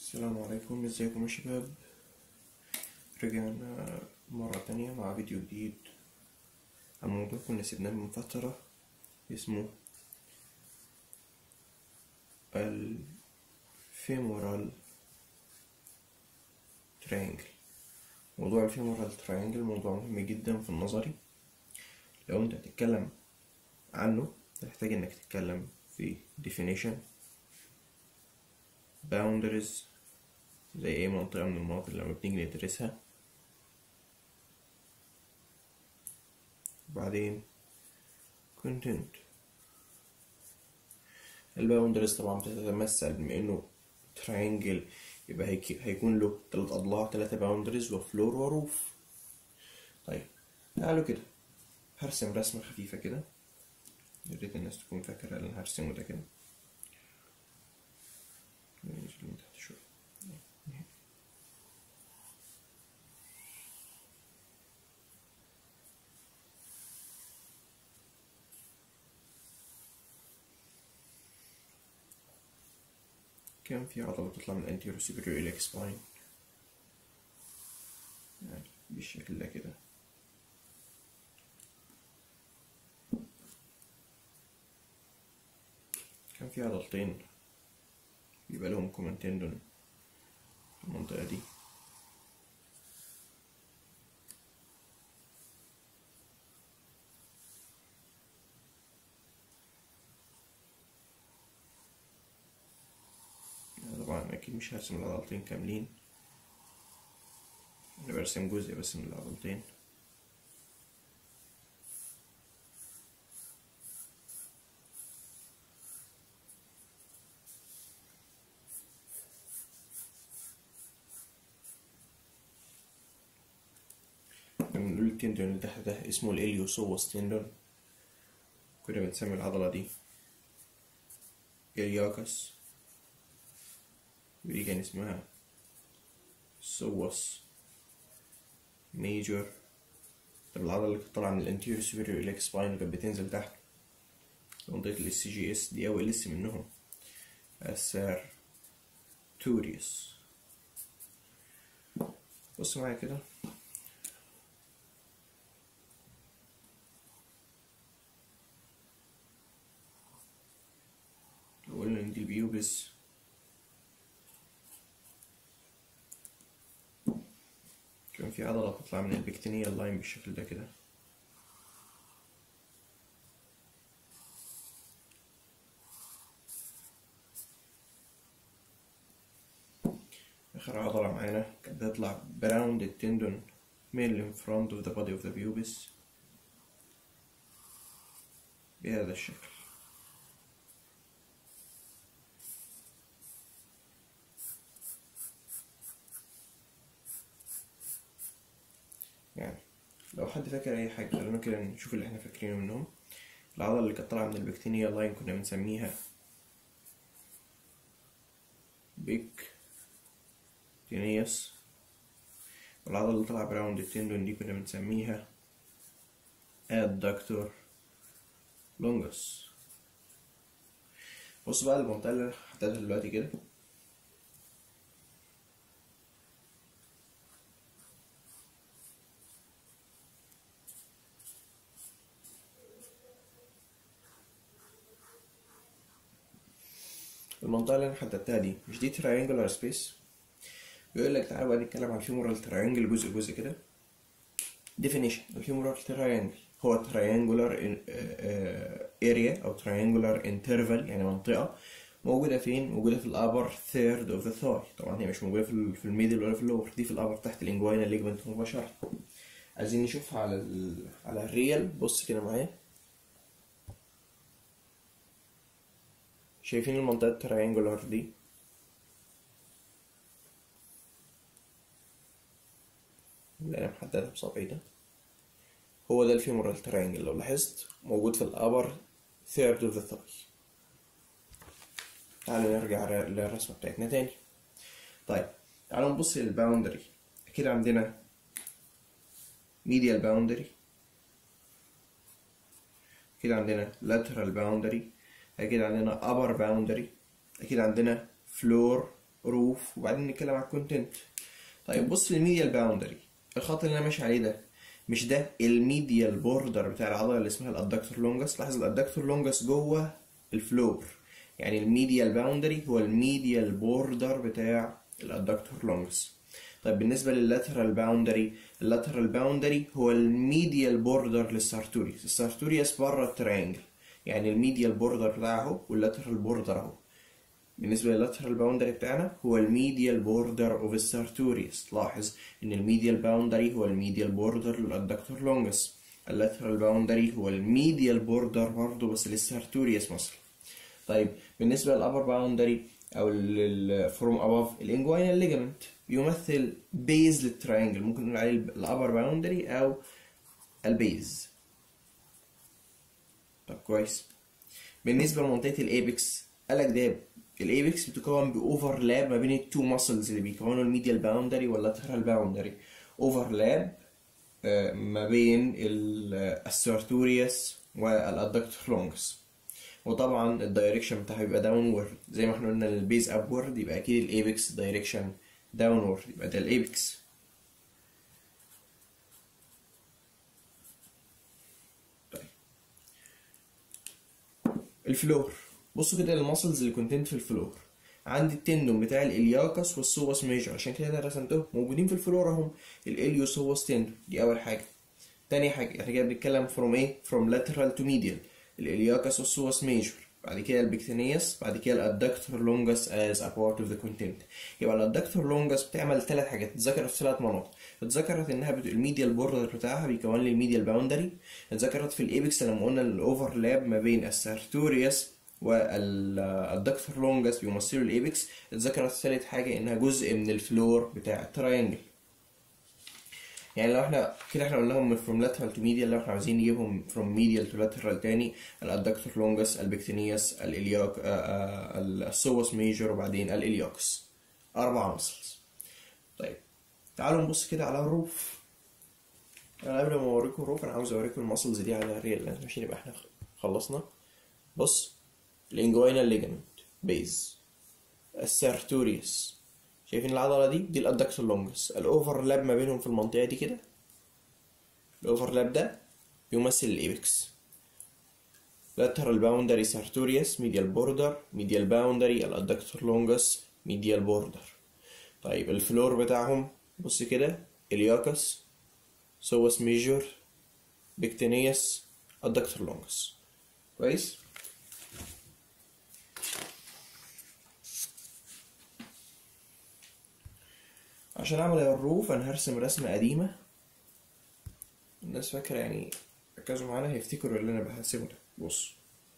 السلام عليكم ازيكم يا شباب رجعنا مرة تانية مع فيديو جديد عن موضوع كنا سيبناه من فترة اسمه الفيمورال ترينجل موضوع الفيمورال ترينجل موضوع مهم جدا في النظري لو انت هتتكلم عنه تحتاج انك تتكلم في definition boundaries زي اي منطقة من المناطق اللي لما بنيجي ندرسها وبعدين content الباوندرز طبعا بتتمثل بما انه تراينجل يبقى هيك هيكون له تلات اضلاع تلاتة باوندرز وفلور وروف طيب تعالوا كده هرسم رسمة خفيفة كده يا ريت الناس تكون فاكرة اللي انا هرسمه ده كده ننزل من تحت شوية كان في عضلة بتطلع من الانتيرو سوبيريور إليك سباين يعني بالشكل ده كده كان في عضلتين بيبقى لهم كومن تندون في المنطقة دي أنا طبعا أكيد مش هرسم العضلتين كاملين أنا برسم جزء بس من العضلتين بنقول التندون اللي تحت ده اسمه الإليوسوس تندون كنا بنسمي العضلة دي إلياكس ودي كان اسمها سوس ميجور طب العضلة اللي كانت طالعة من الانتيريور سوبيريور إليك سباين كانت بتنزل تحت منطقة ال سي جي اس دي أول اسم منهم السار توريوس بص معايا كده قلنا ان دي البيوبس كان في عضلة بتطلع من البكتينية اللاين بالشكل ده كده آخر عضلة معانا كانت بتطلع براوند التندون mainly in front of the body of the pubis بهذا الشكل يعني لو حد فاكر اي حاجه خلينا كده نشوف اللي احنا فاكرينه منهم العضله اللي كانت طالعه من البكتينيا لاين كنا بنسميها بيك تينيس والعضله اللي طالعه براوند التندون دي كنا بنسميها ادكتور لونجس بص بقى المنطقه اللي حطيتها دلوقتي كده المنطقة اللي أنا حددتها دي مش دي تراينجلر سبيس بيقول لك تعالى بقى نتكلم عن الفيمورال تراينجل جزء جزء كده definition الفيمورال تراينجل هو تراينجولار اريا او تراينجولار انترفال يعني منطقة موجودة فين؟ موجودة في الابر ثيرد اوف ذا ثاي طبعا هي مش موجودة في في الميدل ولا في اللور دي في الابر تحت الانجوينا ليجمنت مباشرة عايزين نشوفها على ال على الريال بص كده معايا شايفين المنطقة التريانجولار دي اللي أنا محددها بصبعي ده هو ده الفيمورال تريانجل لو لاحظت موجود في الأبر ثيرد اوف ذا ثاي تعالوا نرجع للرسمة بتاعتنا تاني طيب تعالوا نبص للباوندري أكيد عندنا medial boundary أكيد عندنا lateral boundary أكيد عندنا upper boundary أكيد عندنا floor روف وبعدين نتكلم على الكونتنت طيب بص للميديال باوندري الخط اللي انا ماشي عليه ده مش ده الميديال بوردر بتاع العضله اللي اسمها الادكتور لونجس لاحظ الادكتور لونجس جوه الفلور يعني الميديال باوندري هو الميديال بوردر بتاع الادكتور لونجس طيب بالنسبه لللاترال باوندري اللاترال باوندري هو الميديال بوردر للسارتوريوس السارتوريوس بره التريانجل يعني الميديال بوردر بتاعه اهو واللاترال بوردر اهو بالنسبة لللاترال باوندري بتاعنا هو الميديال بوردر اوف السارتوريوس لاحظ ان الميديال باوندري هو الميديال بوردر للادكتور لونجس اللاترال باوندري هو الميديال بوردر برضه بس للسارتوريوس مثلا طيب بالنسبة للابر باوندري او فروم اباف الانجوينال ليجامنت يمثل بيز للتراينجل ممكن نقول عليه الابر باوندري او البيز طب كويس بالنسبة لمنطقة الايبكس قالك ده الايبكس بتكون باوفرلاب ما بين التو ماسلز اللي بيكونوا الميديال باوندري واللاترال باوندري اوفرلاب ما بين السارتوريوس والادكتور لونجس وطبعا الدايركشن بتاعها بيبقى داون وورد زي ما احنا قلنا البيز اب وورد يبقى اكيد الايبكس دايركشن داون وورد يبقى ده الايبكس طيب الفلور بصوا كده الماسلز اللي كونتنت في الفلور عندي التندون بتاع الالياكس والسوس ميجر عشان كده انا رسمتهم موجودين في الفلور اهم الاليوسوس تندون دي اول حاجه تاني حاجه احنا كده بنتكلم فروم ايه فروم لاترال تو ميديال الالياكس والسوس ميجر بعد كده البكتينياس بعد كده الادكتور لونجس از ا بارت اوف ذا كونتنت يبقى الادكتور لونجس بتعمل ثلاث حاجات اتذكرت في ثلاث مناطق اتذكرت انها بت... الميديال بوردر بتاعها بيكون لي الميديال باوندري اتذكرت في الايبكس لما قلنا الاوفرلاب ما بين السارتوريوس والدكتور لونجس بيمثلوا الايبكس اتذكرت ثالث حاجه انها جزء من الفلور بتاع التراينجل يعني لو احنا كده احنا قلناهم من فروم لاترال تو ميديال لو احنا عايزين نجيبهم فروم ميديال تو لاترال تاني الادكتور لونجس البكتينياس الالياك السوس ميجر وبعدين الالياكس اربع مسلز طيب تعالوا نبص كده على الروف انا قبل ما اوريكم الروف انا عاوز اوريكم المسلز دي على الريل عشان يبقى احنا خلصنا بص الانجوينال ليجامنت بيز السارتوريوس شايفين العضله دي دي الادكتور لونجس الاوفرلاب ما بينهم في المنطقه دي كده الاوفرلاب ده يمثل الايبكس lateral boundary sartorius medial border medial boundary الادكتور لونجس medial border طيب الفلور بتاعهم بص كده الياكس سوس ميجور بكتينيوس الدكتور لونجس كويس عشان اعمل الروف انا هرسم رسمة قديمة الناس فاكرة يعني ركزوا معانا هيفتكروا اللي انا بحسبه ده بص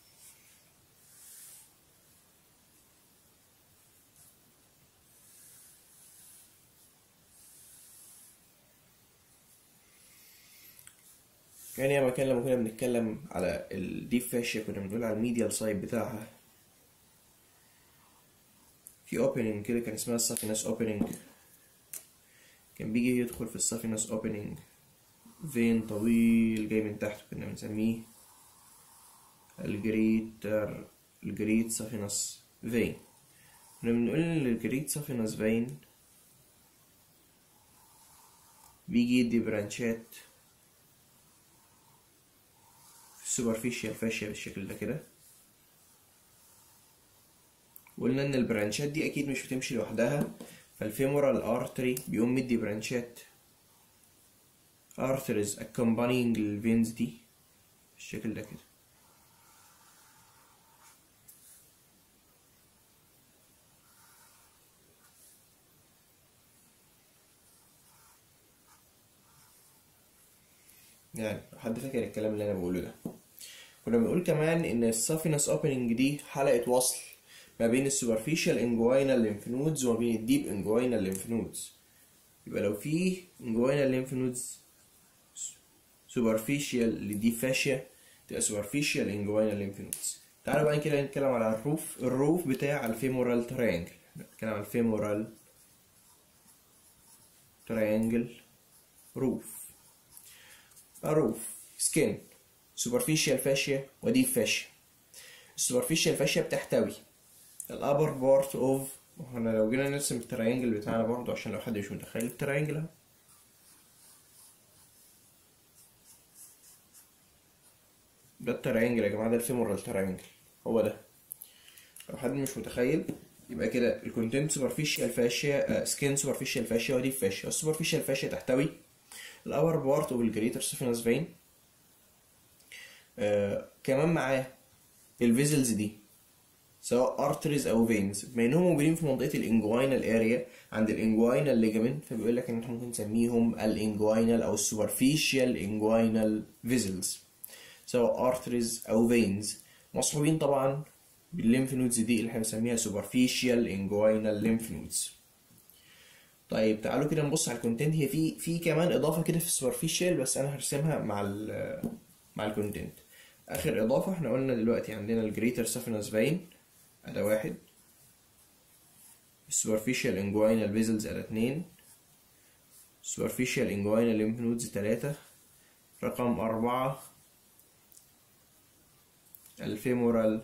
كان يا مكان لما كنا بنتكلم على الديب فاشيا كنا بنقول على الميديال سايد بتاعها في اوبننج كده كان اسمها السافينس اوبننج كان بيجي يدخل في السافينس اوبننج فين طويل جاي من تحت كنا بنسميه الجريتر الجريت سافينس فين كنا بنقول ان الجريت سافينس فين بيجي يدي برانشات سوبرفيشال فاشيا بالشكل ده كده وقلنا ان البرانشات دي اكيد مش بتمشي لوحدها فالفيمورال ارتري بيقوم مدي برانشات arteries accompanying الفينز دي بالشكل ده كده يعني حد فاكر الكلام اللي انا بقوله ده كنا بنقول كمان ان السافينس اوبننج دي حلقة وصل ما بين السوبرفيشال انجوينال ليمف نودز وما بين الديب انجوينال ليمف نودز يبقى لو في انجوينال ليمف نودز سوبرفيشال لديب فاشيا تبقى سوبرفيشال انجوينال ليمف نودز تعالوا بقى كده نتكلم على الروف الروف بتاع الفيمورال تريانجل نتكلم على الفيمورال تريانجل روف الروف سكين سوبرفيشال فاشيا وديب فاشيا السوبرفيشال فاشيا بتحتوي الابر بارت اوف واحنا لو جينا نرسم التراينجل بتاعنا برضو عشان لو حد مش متخيل التراينجل اهو ده التراينجل يا جماعة ده الفيمورال تراينجل هو ده لو حد مش متخيل يبقى كده الكونتنت سوبرفيشال فاشيا سكين سوبرفيشال فاشيا ودي فاشيا السوبرفيشال فاشيا تحتوي الأور بارت والجريتر سيفينس فين آه كمان معاه الفيزلز دي سواء ارتريز او فينز بما انهم موجودين في منطقه الانجوينال اريا عند الانجوينال ليجامنت فبيقول لك ان احنا ممكن نسميهم الانجوينال او السوبرفيشال انجوينال فيزلز سواء ارتريز او فينز مصحوبين طبعا بالليمف نودز دي اللي احنا بنسميها سوبرفيشال انجوينال ليمف نودز طيب تعالوا كده نبص على الكونتنت هي في في كمان اضافه كده في السوبرفيشال بس انا هرسمها مع ال مع الكونتنت اخر اضافه احنا قلنا دلوقتي عندنا الجريتر سافينس فين اداه واحد السوبرفيشال انجوينال فيزلز اداه اتنين سوبرفيشال انجوينال ليمف نودز تلاتة رقم أربعة الفيمورال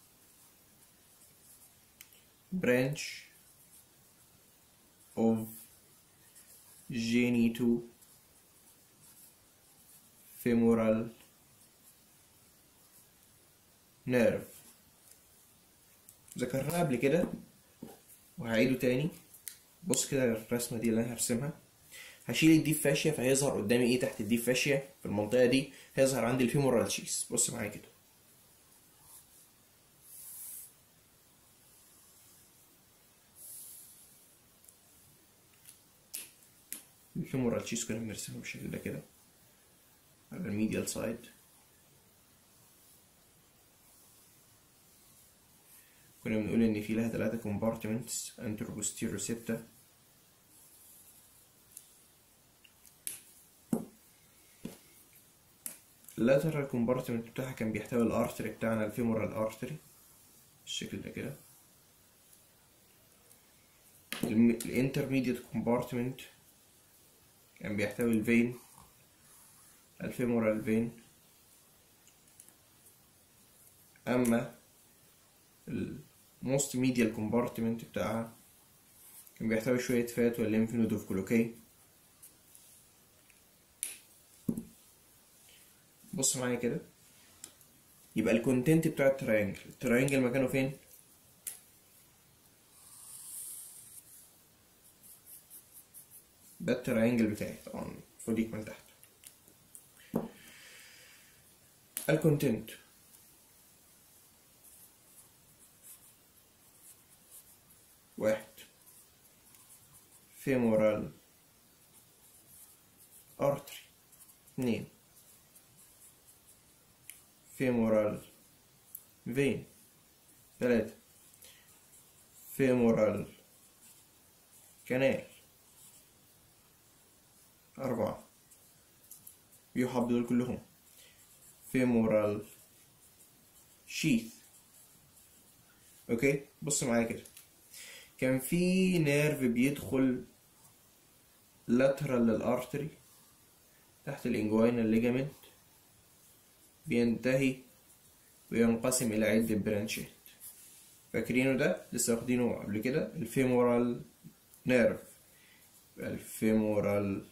branch of genito femoral nerve ذكرناها قبل كده وهعيده تاني بص كده الرسمة دي اللي أنا هرسمها هشيل الديب فاشيا فهيظهر قدامي ايه تحت الديب فاشيا في المنطقة دي هيظهر عندي الفيمورال شيس بص معايا كده الفيمورال شيس كنا بنرسمها بالشكل ده كده على الميديال سايد كنا بنقول ان في لها ثلاثة كومبارتمنتس انترو بوستيرو ستة اللاترال كومبارتمنت بتاعها كان بيحتوي الارتري بتاعنا الفيمورال ارتري بالشكل ده كده الانترميديت كومبارتمنت كان بيحتوي الفين الفيمورال فين اما الموست ميديال كومبارتمنت بتاعها كان بيحتوي شوية فات والليمف نود اوف كولوكي بص معايا كده يبقى الكونتنت بتاع التراينجل التراينجل مكانه فين ده التراينجل بتاعي طبعا فوقيك من تحت الكونتنت واحد femoral artery اتنين femoral vein تلاتة femoral canal أربعة بيحب دول كلهم femoral sheath اوكي بص معايا كده كان في نيرف بيدخل لاترال للارتري تحت الانجوينال ليجامنت بينتهي وينقسم الى عدة برانشات فاكرينه ده لسه واخدينه قبل كده الفيمورال نيرف الفيمورال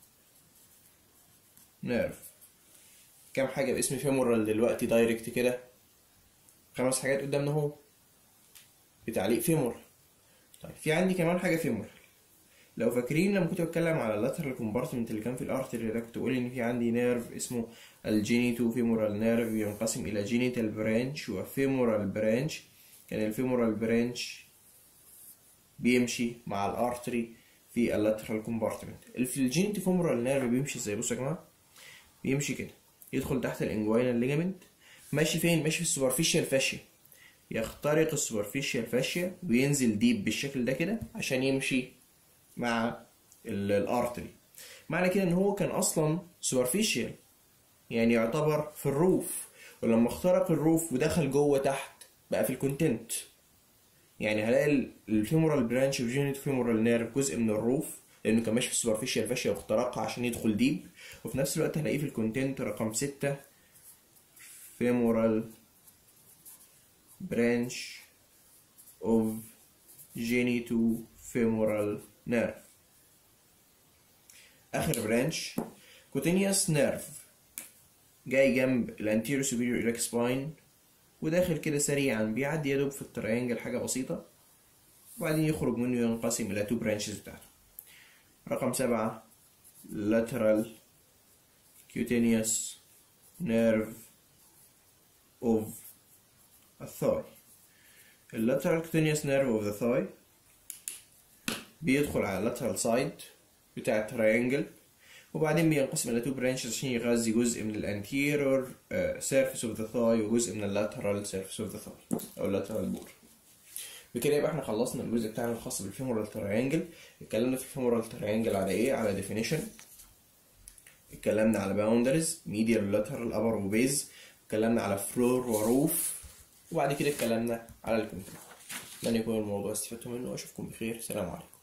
نيرف كام حاجة باسم فيمورال دلوقتي دايركت كده خمس حاجات قدامنا اهو بتعليق فيمورال طيب في عندي كمان حاجة فيمورال لو فاكرين لما كنت بتكلم على اللاترال كومبارتمنت اللي كان في الارتري ده كنت بقول ان في عندي نيرف اسمه الجينيتو فيمورال نيرف ينقسم الى جينيتال برانش وفيمورال برانش كان الفيمورال برانش بيمشي مع الارتري في اللاترال كومبارتمنت الجينيتو فيمورال نيرف بيمشي ازاي بصوا يا جماعه بيمشي كده يدخل تحت الانجوينال ليجامنت ماشي فين ماشي في السوبرفيشال فاشيا يخترق السوبرفيشال فاشيا وينزل ديب بالشكل ده كده عشان يمشي مع الارتري معنى كده ان هو كان اصلا سوبرفيشال يعني يعتبر في الروف ولما اخترق الروف ودخل جوه تحت بقى في الكونتنت يعني هلاقي الفيمورال برانش اوف جينيت فيمورال نيرف جزء من الروف لانه كان ماشي في السوبرفيشال فاشيا واخترقها عشان يدخل ديب وفي نفس الوقت هلاقيه في الكونتنت رقم ستة femoral branch of جينيتو فيمورال نيرف اخر برانش كوتينيوس نيرف جاي جنب الانتيرو سوبيريور إيريك سباين وداخل كده سريعا بيعدي يدوب في التريانجل حاجة بسيطة وبعدين يخرج منه ينقسم إلى تو برانشز بتاعته رقم سبعة lateral cutaneous nerve of a thigh ال lateral cutaneous nerve of the thigh بيدخل على lateral side بتاع التريانجل وبعدين بينقسم إلى تو برانشز عشان يغذي جزء من الانتيرور سيرفيس اوف ذا ثاي وجزء من اللاترال سيرفيس اوف ذا ثاي او اللاترال بور بكده يبقى احنا خلصنا الجزء بتاعنا الخاص بالفيمورال تريانجل اتكلمنا في الفيمورال تريانجل على ايه على ديفينيشن اتكلمنا على باوندرز ميديال لاترال ابر وبيز اتكلمنا على فلور وروف وبعد كده اتكلمنا على الكنترول لن يكون الموضوع استفدتم منه واشوفكم بخير سلام عليكم